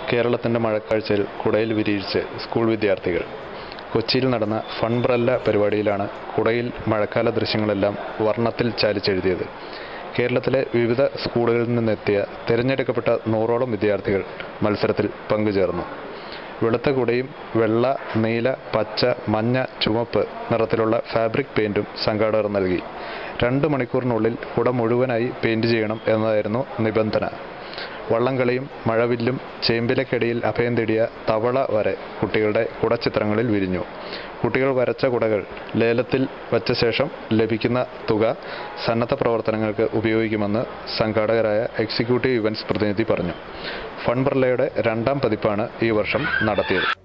കേരളത്തിൻ്റെ മഴക്കാഴ്ചയിൽ കുടയിൽ വിരിയിച്ച് സ്കൂൾ വിദ്യാർത്ഥികൾ കൊച്ചിയിൽ നടന്ന ഫൺബ്രല്ല പരിപാടിയിലാണ് കുടയിൽ മഴക്കാല ദൃശ്യങ്ങളെല്ലാം വർണ്ണത്തിൽ ചാലിച്ചെഴുതിയത് കേരളത്തിലെ വിവിധ സ്കൂളുകളിൽ നിന്നെത്തിയ തിരഞ്ഞെടുക്കപ്പെട്ട നൂറോളം വിദ്യാർത്ഥികൾ മത്സരത്തിൽ പങ്കുചേർന്നു വെളുത്ത കുടയും വെള്ള നീല പച്ച മഞ്ഞ ചുവപ്പ് നിറത്തിലുള്ള ഫാബ്രിക് പെയിന്റും സംഘാടകർ നൽകി രണ്ട് മണിക്കൂറിനുള്ളിൽ കുട മുഴുവനായി പെയിന്റ് ചെയ്യണം എന്നതായിരുന്നു നിബന്ധന വള്ളംകളിയും മഴവില്ലും ചേമ്പിലക്കടിയിൽ അഭയം തേടിയ തവള വരെ കുട്ടികളുടെ കുടച്ചിത്രങ്ങളിൽ വിരിഞ്ഞു കുട്ടികൾ വരച്ച കുടകൾ ലേലത്തിൽ വച്ച ശേഷം ലഭിക്കുന്ന തുക സന്നദ്ധ പ്രവർത്തനങ്ങൾക്ക് ഉപയോഗിക്കുമെന്ന് സംഘാടകരായ എക്സിക്യൂട്ടീവ് ഇവന്റ്സ് പ്രതിനിധി പറഞ്ഞു ഫൺബ്രല്ലയുടെ രണ്ടാം പതിപ്പാണ് ഈ വർഷം നടത്തിയത്